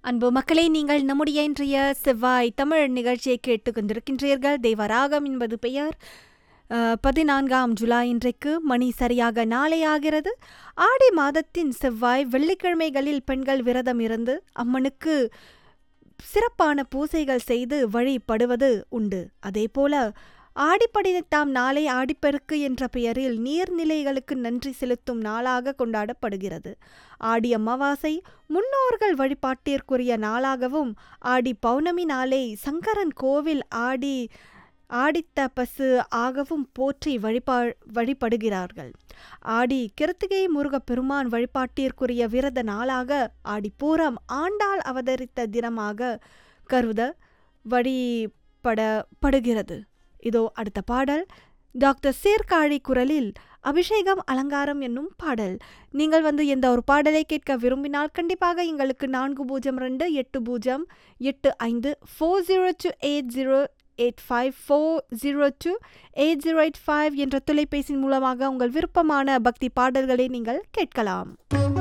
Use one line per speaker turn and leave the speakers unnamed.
அன்பு மக்களே நீங்கள் நம்முடைய இன்றைய செவ்வாய் தமிழ் நிகழ்ச்சியை கேட்டுக் கொண்டிருக்கின்றீர்கள் தேவராகம் என்பது பெயர் அஹ், பதினான்காம் ஜூலை இன்றைக்கு மணி சரியாக நாளை ஆகிறது ஆடி மாதத்தின் செவ்வாய் வெள்ளிக்கிழமைகளில் பெண்கள் விரதம் இருந்து அம்மனுக்கு சிறப்பான பூசைகள் செய்து வழிபடுவது உண்டு அதேபோல ஆடிப்படினத்தாம் நாளை ஆடிப்பெருக்கு என்ற பெயரில் நீர்நிலைகளுக்கு நன்றி செலுத்தும் நாளாக கொண்டாடப்படுகிறது ஆடி அமாவாசை முன்னோர்கள் வழிபாட்டிற்குரிய நாளாகவும் ஆடி பௌர்ணமி நாளை சங்கரன் கோவில் ஆடி ஆடித்த பசு ஆகவும் போற்றி வழிபா வழிபடுகிறார்கள் ஆடி கிருத்திகை முருகப் பெருமான் வழிபாட்டிற்குரிய விரத நாளாக ஆடிப்பூரம் ஆண்டாள் அவதரித்த தினமாக கருத வழிபடப்படுகிறது இதோ அடுத்த பாடல் டாக்டர் சீர்காழி குரலில் அபிஷேகம் அலங்காரம் என்னும் பாடல் நீங்கள் வந்து எந்த ஒரு பாடலை கேட்க விரும்பினால் கண்டிப்பாக எங்களுக்கு நான்கு பூஜ்ஜியம் ரெண்டு எட்டு பூஜ்ஜியம் எட்டு ஐந்து four zero two eight zero eight five four zero two eight zero eight five என்ற தொலைபேசி மூலமாக உங்கள் விருப்பமான பக்தி பாடல்களை நீங்கள் கேட்கலாம்